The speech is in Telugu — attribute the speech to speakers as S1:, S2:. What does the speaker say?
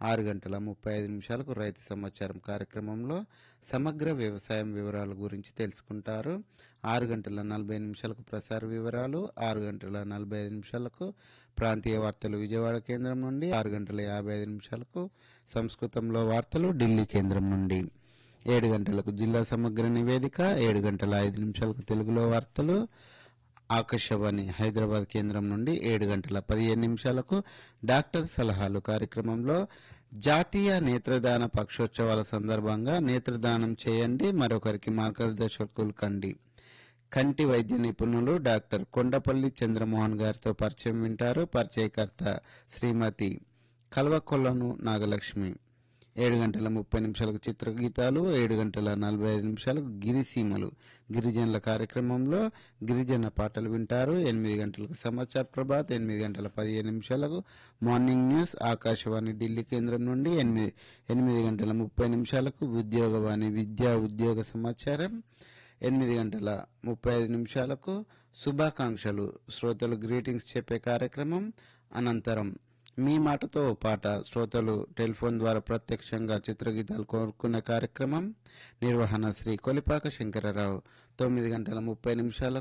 S1: ఆరు గంటల ముప్పై ఐదు నిమిషాలకు రైతు సమాచారం కార్యక్రమంలో సమగ్ర వ్యవసాయం వివరాల గురించి తెలుసుకుంటారు ఆరు గంటల నలభై నిమిషాలకు ప్రసార వివరాలు ఆరు గంటల నలభై ఐదు నిమిషాలకు ప్రాంతీయ వార్తలు విజయవాడ కేంద్రం నుండి ఆరు గంటల యాభై ఐదు నిమిషాలకు సంస్కృతంలో వార్తలు ఢిల్లీ కేంద్రం నుండి ఏడు గంటలకు జిల్లా సమగ్ర నివేదిక ఏడు గంటల ఐదు నిమిషాలకు తెలుగులో వార్తలు ఆకాశవాణి హైదరాబాద్ కేంద్రం నుండి ఏడు గంటల పదిహేను నిమిషాలకు డాక్టర్ సలహాలు కార్యక్రమంలో జాతీయ నేత్రదాన పక్షోత్సవాల సందర్భంగా నేత్రదానం చేయండి మరొకరికి మార్గదర్శకులు కండి కంటి వైద్య నిపుణులు డాక్టర్ కొండపల్లి చంద్రమోహన్ గారితో పరిచయం వింటారు పరిచయకర్త శ్రీమతి కల్వకొల్లను నాగలక్ష్మి ఏడు గంటల ముప్పై నిమిషాలకు చిత్రగీతాలు ఏడు గంటల నలభై ఐదు నిమిషాలకు గిరిసీమలు గిరిజనుల కార్యక్రమంలో గిరిజన పాటలు వింటారు ఎనిమిది గంటలకు సమాచార్ ప్రభాత్ ఎనిమిది గంటల పదిహేను నిమిషాలకు మార్నింగ్ న్యూస్ ఆకాశవాణి ఢిల్లీ కేంద్రం నుండి ఎనిమిది ఎనిమిది గంటల ముప్పై నిమిషాలకు ఉద్యోగవాణి విద్యా ఉద్యోగ సమాచారం ఎనిమిది గంటల ముప్పై ఐదు నిమిషాలకు శుభాకాంక్షలు శ్రోతలు గ్రీటింగ్స్ చెప్పే కార్యక్రమం అనంతరం మీ మాటతో ఓ పాట శ్రోతలు టెలిఫోన్ ద్వారా ప్రత్యక్షంగా చిత్రగీతాలు కోరుకునే కార్యక్రమం నిర్వహణ శ్రీ కొలిపాక శంకరరావు తొమ్మిది గంటల ముప్పై నిమిషాలకు